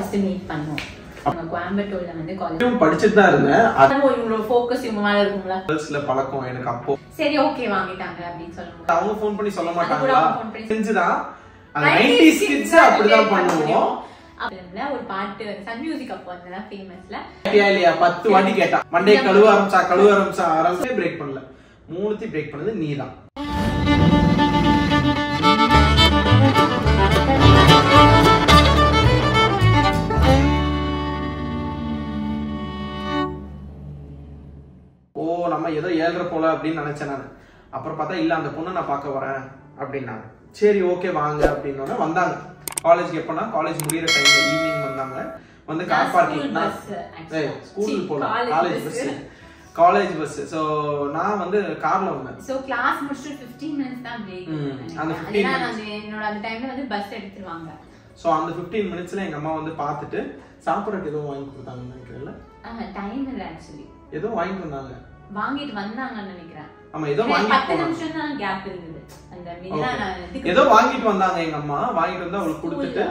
First meet பண்ணுவோம் அவங்க கோயம்புத்தூர்ல வந்து காலேஜ் இன்னும் படிச்சுட்டு தான் இருந்தேன் இவங்களோட ஃபோக்கஸ் இவங்க மேல இருக்கும்ல கேர்ள்ஸ்ல பழக்கம் எனக்கு அப்போ சரி ஓகே வாங்கிட்டாங்க அப்படின்னு சொல்லும்போது அவங்க ஃபோன் பண்ணி சொல்ல அது கூட மாட்டாங்களா அவங்க phone பண்ணி தெரிஞ்சுதான் அந்த 90s நைன்டிஸ் kids கிட்ஸ் தான் அப்படிதான் relate பண்ண பண்ணுவோம் முடியும். அதுல ஒரு பாட்டு சன் மியூசிக் அப்போ வந்து ஃபேமஸ்ல கேட்டியா இல்லையா பத்து வாட்டி கேட்டான் மண்டே கழுவ ஆரம்பிச்சா கழுவ ஆரம்பிச்சா ஆரம்பிச்சே பிரேக் பண்ணல மூணுத்தையும் பிரேக் பண்ணது நீதான் ஓ நம்ம ஏதோ ஏழ்ற போல அப்படின்னு நினைச்சேன் நான் அப்புறம் பார்த்தா இல்ல அந்த பொண்ணை நான் பார்க்க வரேன் அப்படின்னாங்க சரி ஓகே வாங்க அப்படின்னோட வந்தாங்க காலேஜ்க்கு எப்போனா காலேஜ் முடியிற டைம்ல ஈவினிங் வந்தாங்க வந்து கார் நான் parking school bus, actually. School சி, போல college college bus. Bus college bus so நான் வந்து கார்ல வந்தேன் சோ கிளாஸ் முடிச்சுட்டு 15 மினிட்ஸ் தான் பிரேக் ம், அந்த 15 ஏன்னா நான் என்னோட அந்த டைம்ல வந்து பஸ் எடுத்துருவாங்க ஸோ அந்த ஃபிஃப்டீன் மினிட்ஸ்ல எங்க அம்மா வந்து பார்த்துட்டு சாப்பிட்றதுக்கு எதுவும் வாங்கி கொடுத்தாங்கன்னு நினைக்கிறேன்ல டைம் இல்ல ஆக்சுவலி ஏதோ வாங்கிட்டு வந்தாங்க வாங்கிட்டு வந்தாங்கன்னு நினைக்கிறேன் ஆமா ஏதோ ஏன்னா வாங்கிட்டு பத்து போனாங்க நிமிஷம் தான் கேப் இருந்தது அந்த மீனா Okay. நான் இதுக்கு ஏதோ வாங்கிட்டு வந்தாங்க எங்க அம்மா வாங்கிட்டு வந்து அவளுக்கு கொடுத்துட்டு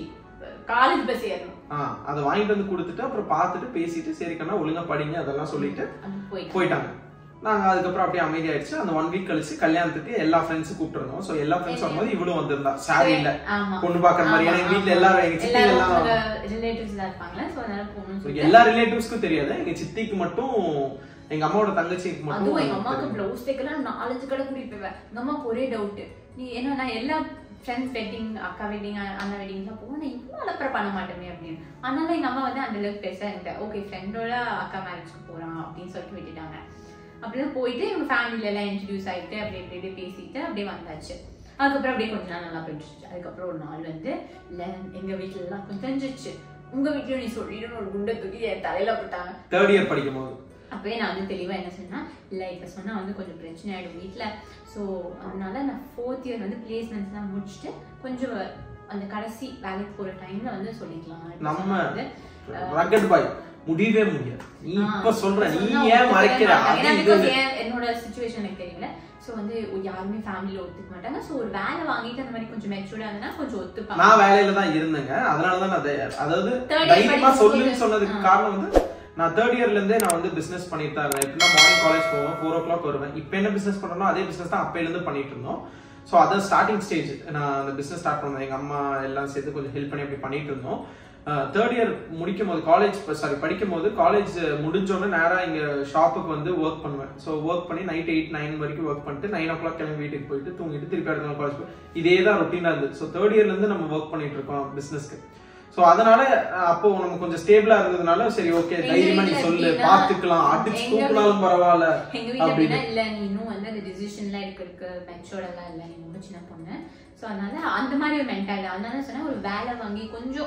காலேஜ் பஸ் ஏறணும் ஆ அதை வாங்கிட்டு வந்து கொடுத்துட்டு அப்புறம் பார்த்துட்டு பேசிட்டு சரி கண்ணா ஒழுங்கா படிங்க அதெல்லாம் சொல்லிட்டு அது போயிட்டு போயிட்டாங்க நாங்க அதுக்கப்புறம் அப்படியே அமைதியாயிடுச்சு அந்த ஒன் வீக் கழிச்சு கல்யாணத்துக்கு எல்லா ஃப்ரெண்ட்ஸும் கூப்பிட்டுருந்தோம் ஸோ எல்லா ஃப்ரெண்ட்ஸ் வரும்போது இவளும் வந்திருந்தா சாரியில ஆமா பொண்ணு பார்க்கற மாதிரி ஏன்னா எங்க வீட்டுல எல்லாரும் எங்க சித்தி எல்லாம் ரிலேட்டிவ்ஸ் தான் இருப்பாங்களா சோ அதனால போகணும்னு எல்லா ரிலேட்டிவ்ஸ்க்கும் தெரியாது எங்க சித்திக்கு மட்டும் எங்க அம்மாவோட தங்கச்சிக்கு அதுவும் எங்க மட்டும் அம்மாக்கு தெரியும். பிளவுஸ் தைக்கலாம் நாலஞ்சு கடை கூட்டிட்டு போவேன் எங்க அம்மாக்கு ஒரே டவுட் நீ என்ன நான் எல்லா ஃப்ரெண்ட்ஸ் வெட்டிங் அக்கா வெட்டிங் அண்ணா வெட்டிங்லாம் போவேன் நான் இவ்வளோ அலப்பற பண்ண மாட்டேனே அப்படின்னு அதனால எங்க அம்மா வந்து அந்த அளவுக்கு பேச என்கிட்ட ஓகே ஃப்ரெண்டோட அக்கா மேரேஜ்க்கு போறான் அப்படின்னு சொல்லிட்டு விட்டுட்டாங்க அப்படிதான் போயிட்டு எங்க ஃபேமிலில எல்லாம் இன்ட்ரடியூஸ் ஆயிட்டு அப்படியே அப்படியே அப்படியே பேசிட்டு அப்படியே வந்தாச்சு அதுக்கப்புறம் அப்படியே கொஞ்ச நாள் நல்லா போயிடுச்சு அதுக்கப்புறம் ஒரு நாள் வந்து இல்ல எங்க வீட்டுல எல்லாம் கொஞ்சம் தெரிஞ்சிச்சு உங்க வீட்லயும் நீ சொல்லிடுன்னு ஒரு குண்டை தூக்கி என் தலையில போட்டாங்க தேர்ட் இயர் படிக்கும் போது அப்பவே நான் வந்து தெளிவா என்ன சொன்னா இல்ல இப்ப சொன்னா வந்து கொஞ்சம் பிரச்சனை ஆயிடும் வீட்ல சோ அதனால நான் ஃபோர்த் இயர் வந்து பிளேஸ்மெண்ட்ஸ்லாம் முடிச்சுட்டு கொஞ்சம் அந்த கடைசி வேலைக்கு போற டைம்ல வந்து சொல்லிக்கலாம் இப்ப நம்ம சொன்னா வந்து, ரக்கட் பாய் முடியவே முடியாது நீ ஆ, இப்ப சொல்ற நீ சொன்னா ஏன் ஒத்துக்கவே மறைக்கிற மாட்டாங்க. அது ஏன்னா இது because ஏன் என்னோட சுச்சுவேஷன் எனக்கு தெரியல சோ வந்து யாருமே ஃபேமிலில ஒத்துக்க மாட்டாங்க சோ ஒரு வேலை வாங்கிட்டு அந்த மாதிரி கொஞ்சம் மெச்சூர்டா இருந்தா கொஞ்சம் ஒத்துப்பாங்க நான் வேலையில தான் இருந்தேங்க அதனாலதான் நான் தை- அதாவது Third year தைரியமா படிக்கும் சொல்லுன்னு போது- சொன்னதுக்கு ஆ. காரணம் வந்து நான் தேர்ட் இயர்ல இருந்தே நான் வந்து பிசினஸ் பண்ணிட்டு தான் இருந்தேன் எப்படின்னா மார்னிங் காலேஜ் போவேன் ஃபோர் ஓ கிளாக் வருவேன் இப்போ என்ன பிசினஸ் பண்றோமோ அதே பிசினஸ் தான் அப்பையில இருந்து பண்ணிட்டு இருந்தோம் ஸோ அதான் ஸ்டார்டிங் ஸ்டேஜ் நான் அந்த பிசினஸ் ஸ்டார்ட் பண்ணேன் எங்க அம்மா எல்லாம் சேர்த்து கொஞ்சம் ஹெல்ப் பண்ணி அப்படி பண்ணிட்டு இருந்தோம் தேர்ட் இயர் முடிக்கும் போது காலேஜ் சாரி படிக்கும் போது காலேஜ் முடிஞ்சோடனே நேராக இங்க ஷாப்புக்கு வந்து ஒர்க் பண்ணுவேன் ஸோ ஒர்க் பண்ணி நைட் எயிட் நைன் வரைக்கும் ஒர்க் பண்ணிட்டு நைன் ஓ கிளாக் கிளம்பி வீட்டுக்கு போயிட்டு தூங்கிட்டு திருப்பி அடுத்த நாள் காலேஜ் போய் இதே தான் ரொட்டீனாக இருந்தது ஸோ தேர்ட் இயர்ல இருந்து நம்ம ஒர்க் பண்ணிட்டு இருக்கோம் பிசினஸ்க்கு ஸோ அதனால அஹ், அப்போ நம்ம கொஞ்சம் ஸ்டேபிளா இருந்ததுனால சரி ஓகே எங்க தைரியமா நீ வீட்ல சொல்லு எப்படின்னா, பாத்துக்கலாம் அடிச்சு எங்க தூக்குனாலும் பரவாயில்ல எங்க வீட்ல அப்படின்னு. எப்படின்னா இல்ல நீ இன்னும் வந்து அந்த டிசிஷன்லாம் எடுக்கிறதுக்கு மெச்சோர்ட் எல்லாம் இல்ல நீ ரொம்ப சின்ன பொண்ணு சோ அதனால அந்த மாதிரி ஒரு மென்டாலிட்டி அதனால சொன்னா ஒரு வேலை வாங்கி கொஞ்சம்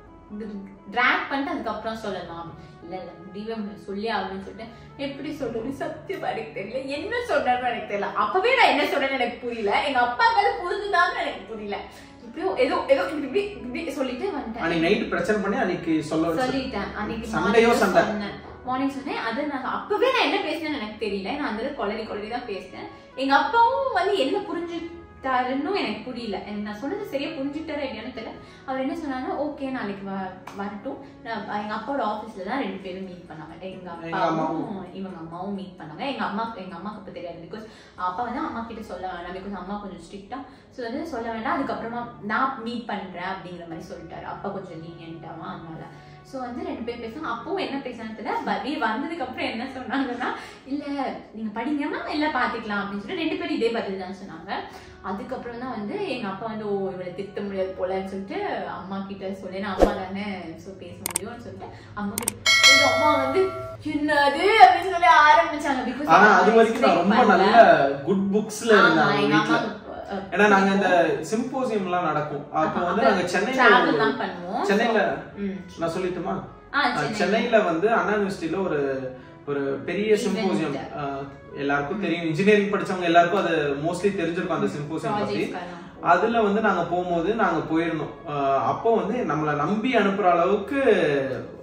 டிராக் பண்ணிட்டு அதுக்கப்புறம் சொல்லலாம் இல்ல இல்ல முடிவே முடியாது, சொல்லி ஆகணும்னு சொல்லிட்டு எப்படி சொல்றது சத்தியமா எனக்கு தெரியல என்ன சொல்றேன்னு எனக்கு தெரியல அப்பவே நான் என்ன சொல்றேன்னு எனக்கு புரியல எங்க அப்பா மேல புரிஞ்சுதான்னு எனக்கு புரியல இப்படியோ ஏதோ ஏதோ இப்படி இப்படி இப்படி சொல்லிட்டு வந்துட்டேன் அன்னைக்கு நைட் பிரச்சனை பண்ணி அன்னைக்கு சொல்ல வச்சு சொல்லிட்டேன் அன்னைக்கு சண்டையோ morning சண்டை. சொன்னேன் மார்னிங் சொன்னேன் அது நான் அப்பவே நான் என்ன பேசினேன்னு எனக்கு தெரியல நான் அந்த கொலரி கொலரி தான் பேசினேன் எங்க அப்பாவும் வந்து என்ன புரிஞ்சுட்டாருன்னு எனக்கு புரியல எனக்கு நான் சொன்னது சரியா புரிஞ்சுட்டாரா இல்லையான்னு தெரியல அவர் என்ன சொன்னாங்கன்னா ஓகே நாளைக்கு வ- வரட்டும் நான் எங்க அப்பாவோட ஆபீஸ்ல தான் ரெண்டு பேரும் மீட் பண்ணாங்க எங்க எங்க அப்பாவும் இவங்க அம்மாவும் மீட் பண்ணாங்க எங்க அம்மா எங்க அம்மாக்கு அப்ப தெரியாது பிகாஸ் அப்பா வந்து அம்மா கிட்ட சொல்ல வேண்டாம் பிகாஸ் அம்மா கொஞ்சம் ஸ்ட்ரிக்டா ஸோ வந்து சொல்ல வேண்டாம் அதுக்கப்புறமா நான் மீட் பண்றேன் அப்படிங்கிற மாதிரி சொல்லிட்டாரு அப்பா கொஞ்சம் லீனியன்ட்டாமா அதனால ஸோ வந்து ரெண்டு பேர் பேசுவாங்க அப்பவும் என்ன பேசுனான்னு தெரியல பவி வந்ததுக்கு அப்புறம் என்ன சொன்னாங்கன்னா இல்ல நீங்க படிங்கம்மா எல்லாம் பாத்துக்கலாம் அப்படின்னு சொல்லிட்டு ரெண்டு பேரும் இதே பதில் தான் சொன்னாங்க அதுக்கப்புறம் தான் வந்து எங்க அப்பா வந்து ஓ இவளை திட்ட முடியாது போலன்னு சொல்லிட்டு அம்மா கிட்ட சொல்லி நான் அம்மா தானே ஸோ பேச முடியும்னு சொல்லிட்டு அம்மா கிட்ட எங்க அம்மா வந்து என்னது அப்படின்னு சொல்லி ஆரம்பிச்சாங்க because ஆனா அவங்க அது வரைக்கும் நான் explain ரொம்ப பண்ணல. நல்ல குட் புக்ஸ்ல ஆமா, இருந்தேன் எங்க வீட்டுல அம்மாக்கு, அஹ், ஏன்னா நாங்க இந்த சிம்போசியம் எல்லாம் நடக்கும் அப்போ வந்து நாங்க travel சென்னையில தான் பண்ணுவோம் சென்னையில ம். நான் சொல்லிட்டுமா ஆ, அஹ் சென்னை. சென்னையில வந்து அண்ணா யூனிவர்சிட்டியில ஒரு ஒரு பெரிய Event. சிம்போசியம் எல்லாருக்கும் தெரியும் இன்ஜினியரிங் படிச்சவங்க எல்லாருக்கும் அது மோஸ்ட்லி தெரிஞ்சிருக்கும் அந்த சிம்போசியம் பத்தி Projects எல்லாம். அதுல வந்து நாங்க போகும்போது நாங்க போயிருந்தோம் அஹ் அப்போ வந்து நம்மளை நம்பி அனுப்புற அளவுக்கு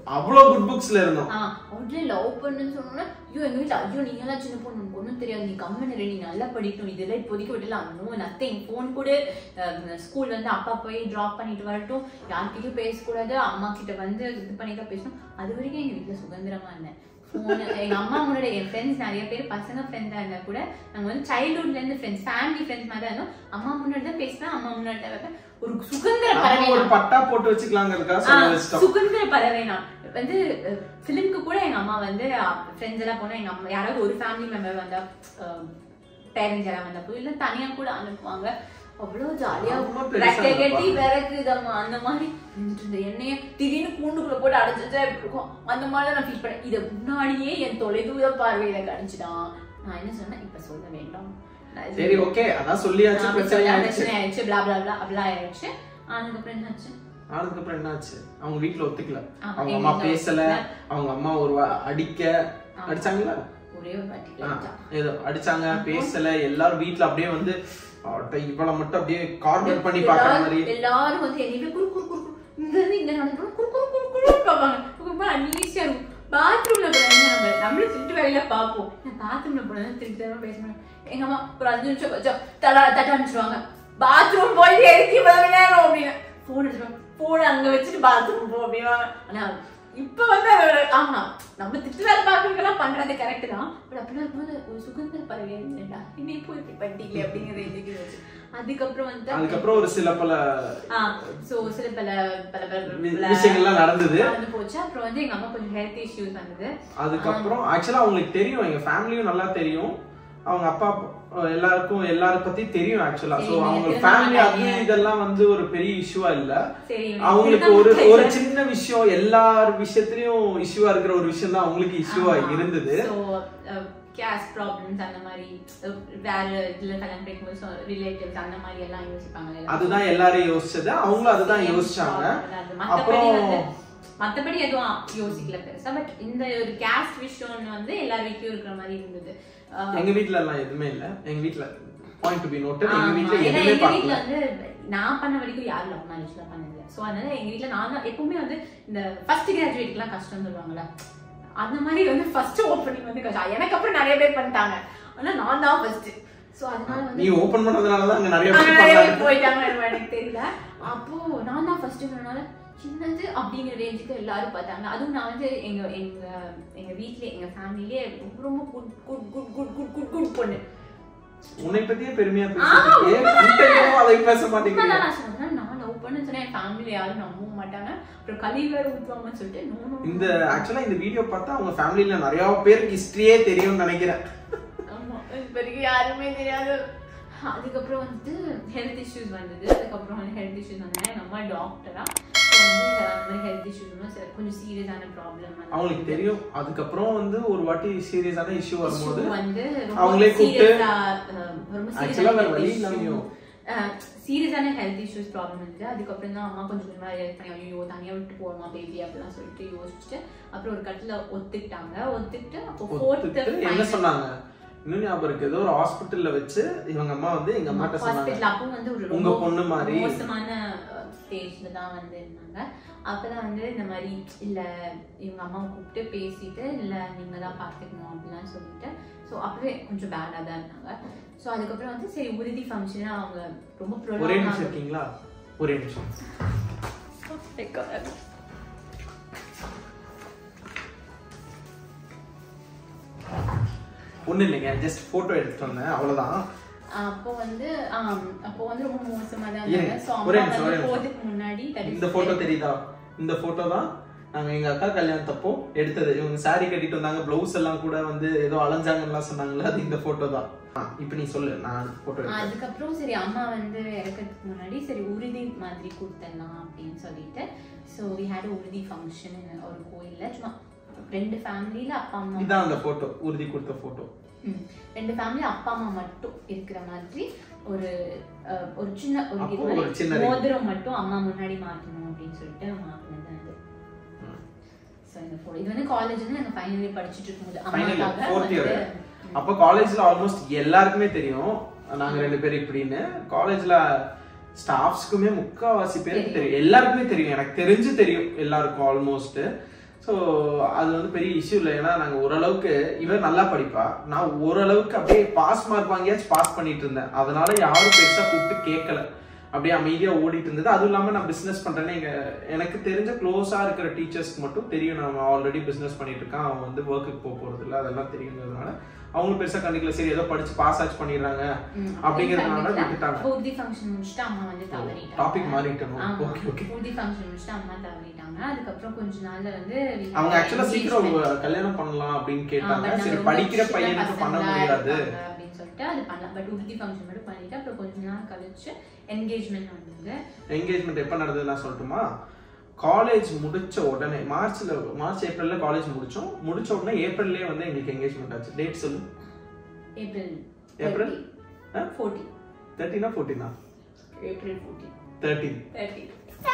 அவ்வளவு குட் புக்ஸ்ல இருந்தோம் ஆ, உடனே லவ் பண்ணுன்னு சொன்னோன்னா ஐயோ எங்க வீட்டுல ஐயோ நீங்க எல்லாம் சின்ன பொண்ணு உனக்கு ஒன்றும் தெரியாது நீ கம்மன் நீ நல்லா படிக்கணும் இதெல்லாம் இப்போதைக்கு விடலாம் நோ நத்திங் ஃபோன் கூட ஸ்கூல்ல இருந்து அப்பா போய் ட்ராப் பண்ணிட்டு வரட்டும் யார்கிட்டயும் பேசக்கூடாது அம்மா கிட்ட வந்து இது பண்ணி தான் பேசணும் அது வரைக்கும் எங்க வீட்டுல சுதந்திரமா இருந்தேன் phone எங்க அம்மா முன்னாடி என் ஃப்ரெண்ட்ஸ் நிறைய பேர் பசங்க ஃப்ரெண்டா இருந்தா கூட நாங்க வந்து சைல்ட்ஹுட்ல இருந்து ஃப்ரெண்ட்ஸ் ஃபேமிலி ஃப்ரெண்ட்ஸ் மாதிரி தான் இருந்தோம் அம்மா முன்னாடி தான் பேசுவேன் அம்மா முன்னாடி தான் வைப்பேன் ஒரு சுதந்திர நம்ம பறவை ஒரு நான். பட்டா போட்டு வச்சுக்கலாங்கிறதுக்காக ஆ, சொல்ல வச்சிட்டோம் சுதந்திர பறவை நான் வந்து ஃபிலிம்க்கு கூட எங்க அம்மா வந்து ஃப்ரெண்ட்ஸ் எல்லாம் போனா எங்க அம்மா யாராவது ஒரு ஃபேமிலி மெம்பர் வந்தா பேரண்ட்ஸ் எல்லாம் வந்தப்போ இல்ல தனியா கூட அனுப்புவாங்க அவ்வளவு ஜாலியா ரொம்ப பெருசா ரெக்கை கட்டி இருப்பா. விறக்குதம்மா அந்த மாதிரி இருந்துட்டு இருந்த எண்ணெய திடீர்னு கூண்டுக்குள்ள போட்டு அடைச்சிட்டா இப்படி இருக்கும் அந்த மாதிரி நான் ஃபீல் பண்ணேன் இதை முன்னாடியே என் தொலைதூர பார்வையில கணிச்சுட்டான் நான் என்ன சொன்னேன் இப்ப சொல்ல வேண்டாம் நான் இது- சரி ஓகே அதான் சொல்லியாச்சு அப்படி பிரச்சனை சொல்ல ஆயிடுச்சு பிரச்சனை ஆயிடுச்சு blah blah blah அப்படிலாம் ஆயிடுச்சு அதுக்கப்புறம் என்னாச்சு அதுக்கப்புறம் என்னாச்சு அவங்க வீட்ல ஒத்துக்கல ஆமா, அவங்க எங்க அம்மா வீட்ல பேசல ஒத்துக்கல. அவங்க அம்மா ஒரு வா- அடிக்க ஆமா. அடிச்சாங்களா ஒரே ஒரு வாட்டி ஆ, லைட்டா. ஏதோ அடிச்சாங்க பேசல எல்லாரும் வீட்ல அப்படியே வந்து அவட்ட இவளை மட்டும் அப்படியே கார்னர் பண்ணி பாக்குற எல்லாரும் மாதிரி எல்லாரும் வந்து என்னையவே குறு குறு குறு குறு இங்க இருந்து இங்க நடந்து குறு குறு குறு குறு பாப்பாங்க ரொம்ப அன்ஈஸியா இருக்கும் பாத்ரூம்ல போனாங்க நம்ம நம்மளும் திருட்டு வேலையில பாப்போம் நான் பாத்ரூம்ல போனா திருட்டு தரமா பேசணும் எங்க அம்மா ஒரு அஞ்சு நிமிஷம் கொஞ்சம் தட தட்ட அனுப்பிச்சிருவாங்க பாத்ரூம் போய் எடுத்து இவ்வளவு நேரம் அப்படின்னு போன் எடுத்துருவாங்க போன் அங்க வச்சுட்டு பாத்ரூம் போ அப்படிவாங்க ஆனா இப்ப வந்து அது ஆமா நம்ம திட்டு வேலை பார்க்கறதுக்கெல்லாம் பண்றது கரெக்ட் தான் பட் அப்படிலாம் இருக்கும்போது ஒரு சுதந்திர பறவை இல்லைடா இன்னும் இப்போ இப்படி பண்ணிட்டீங்களே அப்படிங்கிற இதுக்கு வச்சு அதுக்கப்புறம் வந்து அதுக்கப்புறம் ஒரு சில பல சோ சில பல பல பல வி- பல விஷயங்கள்லாம் நடந்தது நடந்து போச்சு அப்புறம் வந்து எங்க அம்மா கொஞ்சம் ஹெல்த் இஷ்யூஸ் வந்தது அதுக்கப்புறம் ஆக்சுவலா அவங்களுக்கு தெரியும் எங்க ஃபேமிலியும் நல்லா தெரியும் அவங்க அப்பா அஹ், எல்லாருக்கும் எல்லாரும் பத்தி தெரியும் ஆக்சுவலா சோ தெரியும், அவங்க தெரியும், ஃபேமிலி அது தெரியும். இதெல்லாம் வந்து ஒரு பெரிய இஷ்யூவா இல்ல சரி அவங்களுக்கு ஒரு ஒரு சின்ன விஷயம் எல்லார் விஷயத்துலயும் இஷ்யூவா இருக்கிற ஒரு விஷயம் தான் அவங்களுக்கு இஷ்யூவா இருந்தது சோ கேஸ் ப்ராப்ளம்ஸ் அந்த மாதிரி அஹ், வேற இதுல கல்யாணம் பண்ணிக்கும்போது ரிலேட்டிவ்ஸ் அந்த மாதிரி எல்லாம் யோசிப்பாங்க அதுதான் எல்லாரும் யோசிச்சது அவங்களும் அதுதான் யோசிச்சாங்க மத்தபடி அப்புறம் வந்து மத்தபடி எதுவும் யோசிக்கல பெருசா பட் இந்த ஒரு கேஸ்ட் விஷயம்னு வந்து எல்லார் வீட்லயும் இருக்கிற மாதிரி இருந்தது அஹ், எங்க வீட்ல எல்லாம் எதுவுமே இல்ல எங்க வீட்ல பாயிண்ட் டு பி நோட்டட் எங்க ஆமா. வீட்ல ஏன்னா எதுவுமே எங்க வீட்ல பார்க்கல வந்து நான் பண்ண வரைக்கும் யாரும் லவ் மேரேஜ்ல பண்ணதில்ல சோ அதனால எங்க வீட்ல நான் தான் எப்பவுமே வந்து இந்த ஃபர்ஸ்ட் கிராஜுவேட்லாம் கஷ்டம் சொல்லுவாங்கல்ல அந்த மாதிரி வந்து ஃபர்ஸ்ட் ஓப்பனிங் வந்து கஷ்டம் எனக்கு அப்புறம் நிறைய பேர் பண்ணிட்டாங்க ஆனா நான் தான் ஃபர்ஸ்ட் சோ அதனால வந்து நீ ஓபன் பண்ணதுனால தான் அங்க நிறைய பேர் அங்க நிறைய பண்ணாங்க பேர் போயிட்டாங்க எனக்கு தெரியல அப்போ நான் தான் ஃபர்ஸ்ட்ங்கிறனால சின்னது அப்படிங்கிற ரேஞ்சுக்கு எல்லாரும் பார்த்தாங்க அதுவும் நான் வந்து எங்க எங்க எங்க வீட்ல எங்க ஃபேமிலிலே ரொம்ப ரொம்ப good good good good good good good பொண்ணு உன்னை பத்தியே பெருமையா பேசிட்டு இன்டர்வியூ அதை பேச மாட்டேங்கிறீங்க உண்மைதான் நான் சொன்னேன் நான் லவ் பண்ண சொன்னேன் என் ஃபேமிலியில யாரும் நம்பவும் மாட்டாங்க அப்புறம் கழி வேற ஊத்துவாங்கன்னு சொல்லிட்டு no, no, no. இந்த ஆக்சுவலா இந்த வீடியோ பார்த்தா அவங்க ஃபேமிலில நிறைய பேருக்கு ஹிஸ்டரியே தெரியும்னு நினைக்கிறேன் ஆமா இது வரைக்கும் யாருமே தெரியாது அதுக்கப்புறம் வந்து ஹெல்த் இஷ்யூஸ் வந்தது அதுக்கப்புறம் வந்து ஹெல்த் இஷ்யூஸ் வந்தேன் எங்க அம்மா டாக்டரா வந்து அந்த மாதிரி ஹெல்த் இஷ்யூஸ் கொஞ்சம் சீரியஸான ப்ராப்ளம் அவங்களுக்கு தெரியும் அதுக்கப்புறம் வந்து ஒரு வாட்டி சீரியஸான இஷ்யூ வரும்போது வந்து அவங்களே கூப்பிட்டு- ரொம்ப ஆக்சுவலா வேற வழி இல்லாமையும் சீரியஸான ஹெல்த் இஷ்யூஸ் ப்ராப்ளம் இருக்கு அதுக்கப்புறம் தான் அம்மா கொஞ்சம் கொஞ்சமா ரியலைஸ் பண்ணி ஐயோ தனியா விட்டு போறோமா பேபி அப்படிலாம் சொல்லிட்டு யோசிச்சுட்டு அப்புறம் ஒரு கட்டில ஒத்துக்கிட்டாங்க ஒத்துக்கிட்டு அப்போ ஒத்துக்கிட்டு என்ன ஃபோர்த் சொன்னாங்க இன்னும் ஞாபகம் இருக்கு ஏதோ ஒரு ஹாஸ்பிட்டல்ல வச்சு இவங்க அம்மா வந்து எங்க அம்மாட்ட சொன்னாங்க ஹாஸ்பிட்டல் அப்போ வந்து ஒரு உங்க ரொம்ப பொண்ணு மாதிரி. மோசமான ஸ்டேஜ்ல தான் வந்து இருந்தாங்க அப்பதான் வந்து இந்த மாதிரி இல்ல இவங்க அம்மாவை கூப்பிட்டு பேசிட்டு இல்ல நீங்க தான் பாத்துக்கணும் அப்படிலாம் சொல்லிட்டு ஸோ அப்பவே கொஞ்சம் பேடா தான் இருந்தாங்க ஸோ அதுக்கப்புறம் வந்து சரி உறுதி ஃபங்க்ஷன் அவங்க ரொம்ப ஒரே prolong நிமிஷம் ஆகும். இருக்கீங்களா ஒரே நிமிஷம் My God. ஒண்ணு இல்லைங்க ஜஸ்ட் போட்டோ எடுத்துட்டு வந்தேன் அவ்வளவுதான் அப்போ வந்து ஆம், அப்போ வந்து ரொம்ப மோசமா தான் இருங்க, இருந்தாங்க ஸோ ஒரே அம்மா நிமிஷம், ஒரே வந்து நிமிஷம். போறதுக்கு முன்னாடி that is இந்த போட்டோ தெரியுதா இந்த போட்டோ தான் நாங்க எங்க அக்கா கல்யாணத்தப்போ எடுத்தது இவங்க saree கட்டிட்டு வந்தாங்க ப்ளவுஸ் எல்லாம் கூட வந்து ஏதோ அலைஞ்சாங்கலாம் சொன்னாங்கல்ல அது இந்த போட்டோ தான் ஆ, இப்ப நீ சொல்லு நான் போட்டோ எடுத்தேன் அதுக்கப்புறம் சரி அம்மா வந்து இறக்கிறதுக்கு முன்னாடி சரி உறுதி மாதிரி கொடுத்துடலாம் அப்படின்னு சொல்லிட்டு ஸோ வி ஹேட் உறுதி ஃபங்க்ஷன் ஒரு கோயில்ல சும்மா ரெண்டு ஃபேமிலியில அப்பா அம்மா இதான் அந்த போட்டோ உறுதி கொடுத்த போட்டோ ம். ரெண்டு ஃபேமிலி அப்பா அம்மா மட்டும் இருக்கிற மாதிரி ஒரு அஹ், ஒரு சின்ன ஒரு அப்போ இது மாதிரி ஒரு சின்ன ring. மோதிரம் மட்டும் அம்மா முன்னாடி மாட்டணும் அப்படின்னு சொல்லிட்டு மாட்டினது அது ம். ஸோ இந்த photo. இது வந்து காலேஜ்ல நாங்கள் ஃபைனல் இயர் படிச்சுட்டு இருக்கும்போது Final year, அம்மாக்காக fourth year. வந்து அப்ப காலேஜ்ல ஆல்மோஸ்ட் எல்லாருக்குமே தெரியும் நாங்க ரெண்டு பேரும் இப்படின்னு காலேஜ்ல ஸ்டாஃப்ஸ்க்குமே முக்காவாசி பேருக்கு தெரியும் எல்லாருக்குமே தெரியும் எனக்கு தெரிஞ்சு தெரியும் எல்லாருக்கும் ஆல்மோஸ்ட் ஸோ அது வந்து பெரிய இஷ்யூ இல்லை ஏன்னா நாங்கள் ஓரளவுக்கு இவர் நல்லா படிப்பா நான் ஓரளவுக்கு அப்படியே பாஸ் மார்க் வாங்கியாச்சும் பாஸ் பண்ணிட்டு இருந்தேன் அதனால யாரும் பெருசாக கூப்பிட்டு கேட்கல அப்படியே அமைதியாக ஓடிட்டு இருந்தது அதுவும் இல்லாமல் நான் பிஸ்னஸ் பண்ணுறேன்னு எங்க எனக்கு தெரிஞ்ச க்ளோஸாக இருக்கிற டீச்சர்ஸ்க்கு மட்டும் தெரியும் நம்ம ஆல்ரெடி பிஸ்னஸ் பண்ணிட்டு இருக்கான் அவன் வந்து ஒர்க்குக்கு போக போகிறது இல்லை அதெல்லாம் தெரியுங்கிறதுனால அவங்களும் பெருசாக கண்டிக்கல சரி ஏதோ படிச்சு பாஸ் ஆச்சு பண்ணிடுறாங்க ம், அப்படிங்கிறதுனால கண்டிப்பா. விட்டுட்டாங்க ஊர்தி ஃபங்க்ஷன் முடிச்சுட்டு அம்மா வந்து தவறிட்டாங்க டாபிக் மாறிட்டோம் ஆமா. ஓகே ஓகே ஊர்தி ஃபங்க்ஷன் முடிச்சுட்டு அம்மா தவறிட்டாங்க அதுக்கப்புறம் கொஞ்ச நாள்ல வந்து வீட்ல அவங்க ஆக்சுவலா சீக்கிரம் engagement. கல்யாணம் பண்ணலாம் அப்படின்னு ஆ, கேட்டாங்க but சரி நம்ம படிக்கிற சின்ன பையனுக்கு பண்ண பசங்களா முடியாது இருப்பாங்க அப்படின்னு சொல்லிட்டு அது பண்ணலாம் பட் உறுதி ஃபங்க்ஷன் மட்டும் பண்ணிட்டு அப்புறம் கொஞ்ச நாள் கழிச்சு என்கேஜ்மெண்ட் வந்தது என்கேஜ்மெண்ட் எப்ப நடந்தது நான் சொல்லட்டுமா காலேஜ் முடிச்ச உடனே மார்ச்ல மார்ச் ஏப்ரல்ல காலேஜ் முடிச்சோம் முடிச்ச உடனே ஏப்ரல்லே வந்து எங்களுக்கு என்கேஜ்மெண்ட் ஆச்சு டேட் சொல்லு ஏப்ரல் ஏப்ரல்? ஆ? ஃபோர்டீன் தேர்ட்டினா ஃபோர்டீனா April fourteen thirteen thirty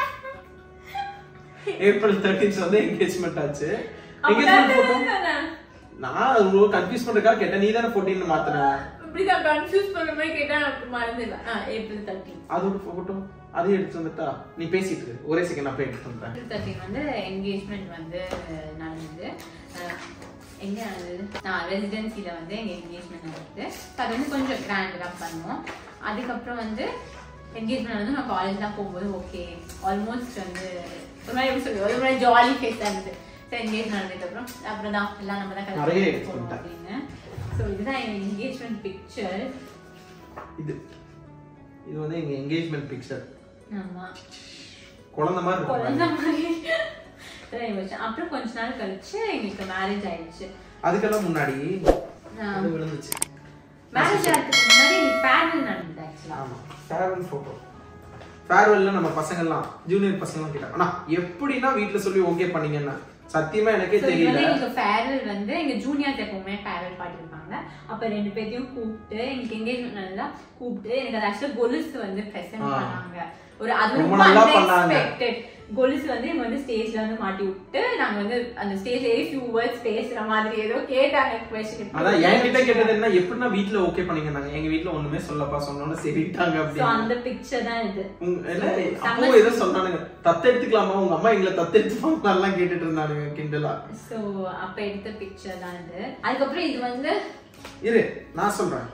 April thirteenth வந்து என்கேஜ்மெண்ட் ஆச்சு என்கேஜ்மெண்ட் போட்டோம் நான் ரொம்ப கன்ஃபியூஸ் பண்றதுக்காக கேட்டேன் நீ தானே ஃபோர்டீன் மாத்தின இப்படிதான் கன்ஃபியூஸ் பண்ண மாதிரி கேட்டா எனக்கு மறந்துடுவேன் ஆ ஏப்ரல் தேர்ட்டீன் அதோட போட்டோ அதையும் எடுத்து வந்துட்டா நீ பேசிட்டு இரு. ஒரே செகண்ட் நான் போய் எடுத்து வந்துட்டேன் ஏப்ரல் தேர்ட்டீன் வந்து என்கேஜ்மெண்ட் வந்து நடந்தது அஹ் எங்க நடந்தது நான் ரெசிடென்சில வந்து எங்க என்கேஜ்மெண்ட் நடந்தது So அது வந்து கொஞ்சம் கிராண்டா பண்ணுவோம் அதுக்கப்புறம் வந்து என்கேஜ்மெண்ட் வந்து நான் காலேஜ் தான் போகும்போது ஓகே ஆல்மோஸ்ட் வந்து ஒரு மாதிரி எப்படி சொல்றது ஒரு மாதிரி ஜாலி ஃபேஸ் இருந்தது ஸோ என்கேஜ் நடந்ததுக்கப்புறம் அப்புறம் தான் எல்லாம் நம்ம தான் நிறைய கல்யாணம் explain போகணும் அப்படின்னு ஸோ இதுதான் என் என்கேஜ்மெண்ட் பிக்சர் இது இது வந்து எங்க என்கேஜ்மெண்ட் பிக்சர் ஆமா குழந்தை மாதிரி இருக்கும் குழந்தை மாதிரி சரி, வச்சேன். அப்புறம் கொஞ்ச நாள் கழிச்சு எங்களுக்கு மேரேஜ் ஆயிடுச்சு அதுக்கெல்லாம் முன்னாடி ஆ. அது விழுந்துச்சு மேரேஜ் ஆகிறதுக்கு முன்னாடி ஃபேர்வெல் நடந்தது ஆக்சுவலா ஆமா ஃபேர்வெல் போட்டோ ஃபேர்வெல்ல நம்ம பசங்கள்லாம் ஜூனியர் பசங்கலாம் கேட்டாங்க அண்ணா எப்படின்னா வீட்ல சொல்லி ஓகே பண்ணீங்கன்னா சத்தியமா எனக்கே So, இது தெரியல வந்து எங்களுக்கு ஃபேர்வெல் வந்து எங்க ஜூனியர்ஸ் எப்பவுமே ஃபேர்வெல் பார்ட்டி இருப்பாங்க அப்ப ரெண்டு பேர்த்தையும் கூப்பிட்டு எங்களுக்கு எங்கேஜ்மெண்ட் நல்லா கூப்பிட்டு எனக்கு அது ஆக்சுவலா கொலுசு வந்து பிரசன்ட் ஆ. பண்ணாங்க ஒரு அது ரொம்ப ரொம்ப நல்லா பண்ணாங்க. அன்எக்ஸ்பெக்டட் கொலுசு வந்து இவங்க வந்து ஸ்டேஜ்ல வந்து மாட்டி விட்டு நாங்க வந்து அந்த ஸ்டேஜ் ஏறி ஃபியூ வேர்ட்ஸ் பேசுற மாதிரி ஏதோ கேட்டாங்க கொஸ்டின் அதான் என்கிட்ட கேட்டது என்ன எப்படின்னா வீட்ல ஓகே பண்ணீங்க நாங்க எங்க வீட்ல ஒண்ணுமே சொல்லப்பா சொன்னோன்னு சரிட்டாங்க சோ அப்படின்னு அந்த பிக்சர் தான் இது உங்க- என்ன So, அப்போ ஏதோ சொன்னானுங்க தத்து எடுத்துக்கலாமா உங்க அம்மா எங்களை தத்து எடுத்துப்பாங்க கேட்டுட்டு இருந்தானுங்க கிண்டலா சோ அப்ப எடுத்த பிக்சர் தான் இது அதுக்கப்புறம் இது வந்து இரு நான் சொல்றேன்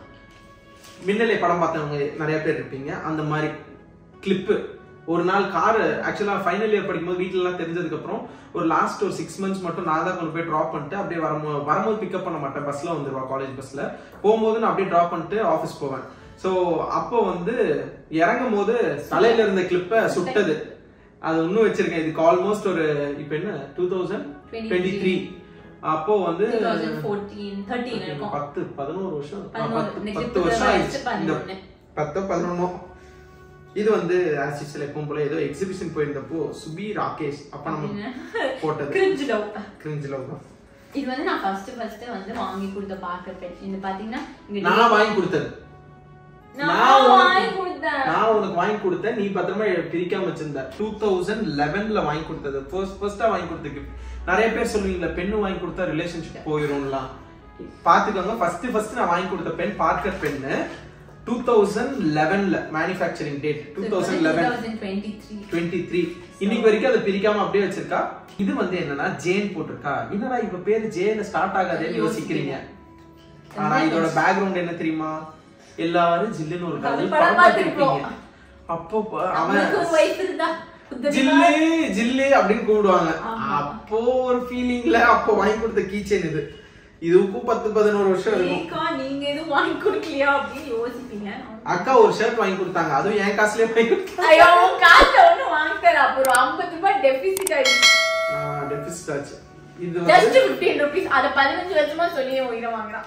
மின்னலை படம் பார்த்தவங்க நிறைய பேர் இருப்பீங்க அந்த மாதிரி கிளிப்பு ஒரு நாள் கார் ஆக்சுவலா ஃபைனல் இயர் படிக்கும்போது வீட்ல எல்லாம் தெரிஞ்சதுக்கு அப்புறம் ஒரு லாஸ்ட் ஒரு சிக்ஸ் மந்த்ஸ் மட்டும் நான் தான் கொண்டு போய் ட்ராப் பண்ணிட்டு அப்படியே வரும்போது வரும்போது பிக்கப் பண்ண மாட்டேன் பஸ்ல வந்துருவா காலேஜ் பஸ்ல போகும்போது நான் அப்படியே ட்ராப் பண்ணிட்டு ஆஃபீஸ் போவேன் ஸோ அப்போ வந்து இறங்கும் போது தலையில இருந்த கிளிப்பை சுட்டது அது இன்னும் வச்சிருக்கேன் இதுக்கு ஆல்மோஸ்ட் ஒரு இப்போ என்ன டூ தௌசண்ட் டுவெண்ட்டி த்ரீ அப்போ வந்து 2014 13 இருக்கும் பத்து பதினோரு வருஷம் ஆ, பதினோரு. பத்து Next பத்து இப்ப வருஷம் வருஷம் ஆயிடுச்சு இந்த பதினொன்னு. பத்தோ பதினொன்னோ இது வந்து ஆசிஸ்ல எப்பவும் போல ஏதோ எக்ஸிபிஷன் போயிருந்தப்போ சுபி ராகேஷ் அப்ப நம்ம போட்டது கிரிஞ்சு லவ் கிரிஞ்சில இது வந்து நான் ஃபர்ஸ்ட் ஃபர்ஸ்ட் வந்து வாங்கி கொடுத்த பார்க்க பெண் இது பாத்தீங்கன்னா இங்க நான் வாங்கி கொடுத்தது நான் நான் உனக்கு- வாங்கி கொடுத்தேன் நான் உனக்கு வாங்கி கொடுத்தேன் நீ பத்திரமா பிரிக்காம வச்சிருந்த டூ தௌசண்ட் லெவன்ல வாங்கி கொடுத்தது ஃபர்ஸ்ட் ஃபர்ஸ்டா வாங்கி கொடுத்த gift. நிறைய பேர் சொல்லுவீங்களா பெண்ணு வாங்கி கொடுத்தா ரிலேஷன்ஷிப் போயிரும்லாம் பாத்துக்கோங்க ஃபர்ஸ்ட் ஃபர்ஸ்ட் நான் வாங்கி கொடுத்த pen Parker pen two thousand லெவன்ல manufacturing date two thousand eleven 2023 twenty three இன்னைக்கு வரைக்கும் அதை பிரிக்காம அப்படியே வச்சிருக்கா இது வந்து என்னன்னா ஜேன் போட்டிருக்கா என்னடா இவ பேரு ஜேல ஸ்டார்ட் ஆகாதேன்னு யோசிக்கிறீங்க ஆனா இதோட பேக்ரவுண்ட் என்ன தெரியுமா எல்லாரும் ஜில்லுன்னு ஒரு அது கதை படம் படம் பார்த்திருப்போம். பார்த்திருப்பீங்க அப்போ ப- அவன் அவனுக்கு ஒரு wife இருந்தா குத்தடிப்பா. ஜில்லு ஜில்லு அப்படின்னு கூப்பிடுவாங்க ஆமா. அப்போ ஒரு ஃபீலிங்ல அப்போ வாங்கி கொடுத்த கீச்சேன் இது இதுக்கும் பத்து பதினோரு வருஷம் இருக்கும் ஏக்கா, நீங்க எதுவும் வாங்கி கொடுக்கலையா அப்படின்னு யோசிப்பீங்க அக்கா ஒரு ஷர்ட் வாங்கி கொடுத்தாங்க அதுவும் என் காசுலயே வாங்கி கொடுத்தாங்க ஐயோ காசுல ஒண்ணு வாங்கி தர அப்புறம் ஐம்பது ரூபாய் டெபிசிட் ஆயிடுச்சு டெபிசிட் ஆச்சு இது ஜஸ்ட் வந்து பிப்டீன் ருபீஸ் அத பதினஞ்சு வருஷமா சொல்லி உயிரை வாங்குறான்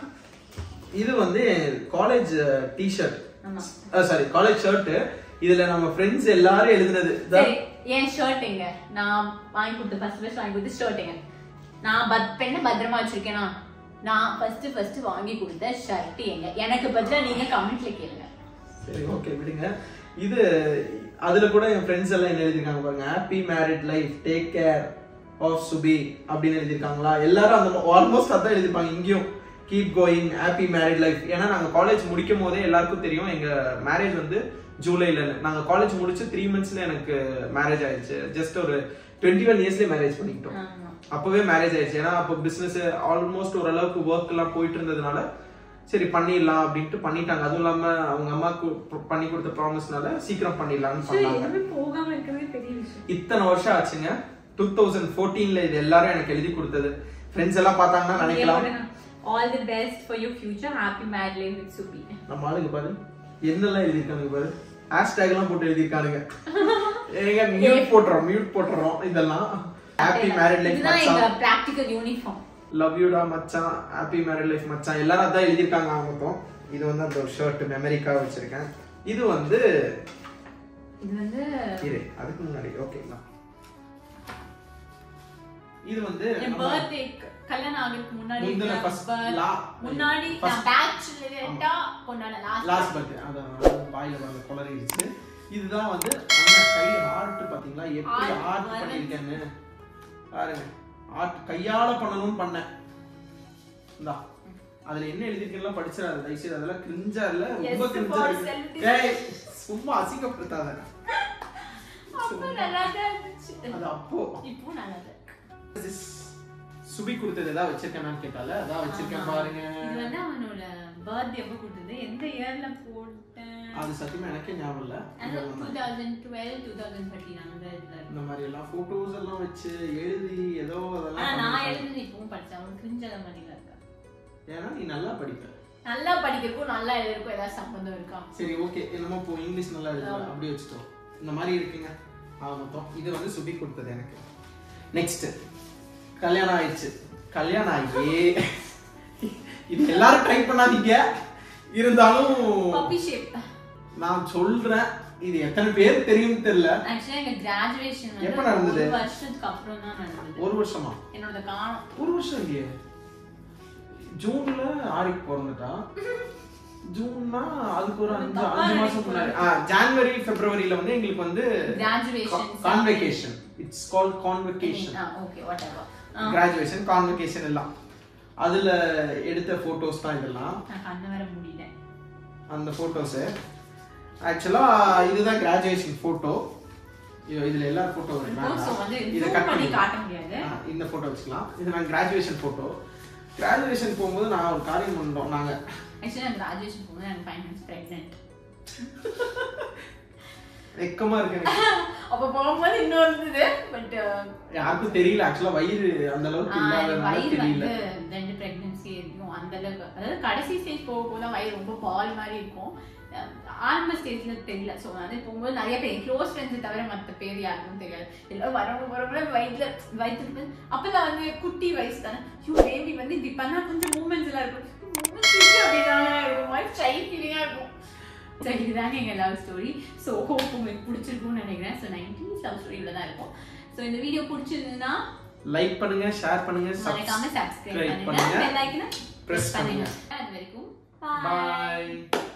இது வந்து காலேஜ் டிஷர்ட் ஆமா சாரி காலேஜ் ஷர்ட் இதுல நம்ம ஃப்ரெண்ட்ஸ் எல்லாரும் எழுதுனது சரி என் ஷர்ட் எங்க நான் வாங்கி கொடுத்த ஃபர்ஸ்ட் ஃபர்ஸ்ட் வாங்கி கொடுத்த ஷர்ட் எங்க நான் பத் பெண்ணை பத்திரமா வச்சிருக்கேனா நான் ஃபர்ஸ்ட் ஃபர்ஸ்ட் வாங்கி கொடுத்த ஷர்ட் எங்க எனக்கு பதிலா நீங்க கமெண்ட்ல கேளுங்க சரி ஓகே விடுங்க இது அதுல கூட என் ஃப்ரெண்ட்ஸ் எல்லாம் என்ன எழுதிருக்காங்க பாருங்க happy married life take care of Subi அப்படின்னு எழுதிருக்காங்களா எல்லாரும் அந்த ஆல்மோஸ்ட் அதான் எழுதிருப்பாங்க இங்கேயும் keep going happy married life ஏன்னா நாங்க காலேஜ் முடிக்கும் போதே எல்லாருக்கும் தெரியும் எங்க மேரேஜ் வந்து ஜூலைல நாங்க காலேஜ் முடிச்சு த்ரீ மந்த்ஸ்ல எனக்கு மேரேஜ் ஆயிடுச்சு ஜஸ்ட் ஒரு டுவெண்ட்டி ஒன் இயர்ஸ்லேயே மேரேஜ் பண்ணிக்கிட்டோம் ஆமா அப்பவே மேரேஜ் ஆயிடுச்சு ஏன்னா அப்போ பிசினஸ் ஆல்மோஸ்ட் ஓரளவுக்கு ஒர்க் எல்லாம் போயிட்டு இருந்ததுனால சரி பண்ணிடலாம் அப்படின்ட்டு பண்ணிட்டாங்க அதுவும் இல்லாம அவங்க அம்மாக்கு ப- பண்ணி கொடுத்த ப்ராமிஸ்னால சீக்கிரம் பண்ணிடலாம்னு பண்ணாங்க எதுவுமே போகாம இருக்கிறதே பெரிய விஷயம் இத்தனை வருஷம் ஆச்சுங்க டூ தௌசண்ட் ஃபோர்டீன்ல இது எல்லாரும் எனக்கு எழுதி கொடுத்தது ஃப்ரெண்ட்ஸ் எல்லாம் பார்த்தாங்கன்னா நினைக்கலாம் all the best for your future happy married life with Subi நம்ம ஆளுங்க பாரு என்னெல்லாம் எழுதியிருக்காங்க பாரு ஹேஷ்டேக் எல்லாம் போட்டு எழுதியிருக்கானுங்க ஏங்க மியூட் போட்டுறோம் மியூட் போட்டுறோம் இதெல்லாம் ஹாப்பி மேரிட் லைஃப் இதுதான் மச்சான் எங்க பிராக்டிகல் யூனிஃபார்ம் லவ் யூடா மச்சான் ஹாப்பி மேரிட் லைஃப் மச்சான் எல்லாரும் அதான் எழுதியிருக்காங்க ஆக மொத்தம் இது வந்து அந்த ஒரு ஷர்ட் மெமரிக்காக வச்சிருக்கேன் இது வந்து இது வந்து இரு அதுக்கு முன்னாடி ஓகேங்களா இது வந்து என் நம்ம- பர்த்டே கல்யாணம் ஆகிறதுக்கு முன்னாடி முந்தின நான் first birth- la- முன்னாடி first- நான் பேச்சுலரா கொண்டாட லாஸ்ட் லாஸ்ட் பர்த்டே அதான் வாயில வந்து குளறிடுச்சு இதுதான் வந்து அந்த கை ஆர்ட் பாத்தீங்களா எப்படி Art ஆர்ட் வரைஞ்சு. பண்ணிருக்கேன்னு பாருங்க ஆர்ட் கையால பண்ணணும்னு பண்ணேன் இந்தா அதுல என்ன எழுதிருக்கேன்லாம் படிச்சிடாது தயவுசெய்து அதெல்லாம் கிரிஞ்சா இல்ல ரொம்ப Yes, கிரிஞ்சா for இருக்கு self-defense. ஏய், சும்மா அசிங்கப்படுத்தாத அப்போ நல்லா தான் இருந்துச்சு அது அப்போ இப்போ நல்லா தான் இருக்கு This சுபி கொடுத்தது ஏதாவது வச்சிருக்கேனான்னு கேட்டால அதான் வச்சிருக்கேன் ஆமா. பாருங்க இது வந்து அவனோட பர்த்டே எப்போ கொடுத்தது எந்த இயர்ல போட்டேன் அது சத்தியமா எனக்கே ஞாபகம் இல்ல அது two thousand twelve two thousand thirteen அந்த இதுல இந்த மாதிரி எல்லாம் போட்டோஸ் எல்லாம் வச்சு எழுதி ஏதோ ஆனா அதெல்லாம் நான் பண்ணிருக்காங்க. எழுதுனது இப்பவும் படிச்சேன் அவனுக்கு கிரிஞ்சல மாதிரி இருக்கா ஏன்னா நீ நல்லா படிப்ப நல்லா படிக்கிறதுக்கும் நல்லா எழுதுறதுக்கும் ஏதாவது சம்பந்தம் இருக்கா சரி ஓகே என்னமோ இப்போ இங்கிலீஷ் நல்லா எழுதுற ஆமா. அப்படியே வச்சுட்டோம் இந்த மாதிரி இருக்குங்க ஆக மொத்தம் இது வந்து சுபி கொடுத்தது எனக்கு நெக்ஸ்ட் கல்யாணம் ஆயிடுச்சு கல்யாணம் ஆகி இது எல்லாரும் ட்ரை பண்ணாதீங்க இருந்தாலும் பப்பி ஷேப் நான் சொல்றேன் இது எத்தனை பேர் தெரியும் தெரியல ஆக்சுவலா எங்க கிராஜுவேஷன் எப்ப வந்து நடந்தது? ஒரு வருஷத்துக்கு அப்புறம் தான் நடந்தது ஒரு வருஷமா என்னோட காலம் ஒரு வருஷம் இல்லையே ஜூன்ல ஆரிக்கு பிறந்துட்டா ஜூன்னா அதுக்கு ஒரு அஞ்சு தப்பா அஞ்சு மாசம் முன்னாடி ஆ, ஜான்வரி பிப்ரவரியில வந்து எங்களுக்கு வந்து graduation convocation it's call convocation okay whatever graduation convocation எல்லாம் அதுல எடுத்த போட்டோஸ் தான் இதெல்லாம் நான் கண்ண வர முடியல அந்த போட்டோஸ் ஆக்சுவலா இதுதான் கிராஜுவேஷன் போட்டோ இதுல எல்லா போட்டோ ஸோ வந்து இதை zoom கட் பண்ணி பண்ணி காட்ட முடியாது ஆ, இந்த போட்டோ வச்சுக்கலாம் இது நான் கிராஜுவேஷன் போட்டோ கிராஜுவேஷன் போகும்போது நான் ஒரு காரியம் பண்ணோம் நாங்க ஆக்சுவலி நான் கிராஜுவேஷன் போகும்போது எனக்கு ஃபைவ் மந்த்ஸ் ப்ரெக்னென்ட் வெக்கமா இருக்கு எனக்கு அப்போ போகும்போது இன்னும் இருந்தது பட் யாருக்கும் தெரியல ஆக்சுவலா வயிறு அந்த அளவுக்கு இல்லாதனால வயிறு தெரியல வந்து ரெண்டு ப்ரெக்னன்சி இருக்கும் அந்த அளவுக்கு அதாவது கடைசி ஸ்டேஜ் போக போக தான் வயிறு ரொம்ப பால் மாதிரி இருக்கும் அஹ் ஆரம்ப ஸ்டேஜ்ல தெரியல ஸோ வந்து போகும்போது நிறைய பேர் க்ளோஸ் ஃப்ரெண்ட்ஸ் தவிர மற்ற பேர் யாருக்கும் தெரியாது எல்லாரும் வரவங்க வரவங்க வயிற்றுல வயிற்றுக்கு அப்பதான் வந்து குட்டி வயசு தானே ஐயோ பேபி வந்து இப்படி பண்ணா கொஞ்சம் மூமெண்ட்ஸ் எல்லாம் இருக்கும் மூமெண்ட்ஸ் அப்படின்னா இருக்கும் மாதிரி ஷை ஃபீலிங்கா இருக்கும் சரி இதுதாங்க எங்க லவ் ஸ்டோரி ஸோ ஹோப் உங்களுக்கு பிடிச்சிருக்கும்னு நினைக்கிறேன் ஸோ நைன்டீன் லவ் ஸ்டோரி இவ்வளோ தான் இருக்கும் ஸோ இந்த வீடியோ பிடிச்சிருந்ததுன்னா லைக் பண்ணுங்க ஷேர் பண்ணுங்க மறக்காம சப்ஸ்கிரைப் subscribe பண்ணுங்க பண்ணுங்க பெல் ஐக்கனை press பிரஸ் பண்ணுங்க பண்ணுங்க. அது வரைக்கும் பாய்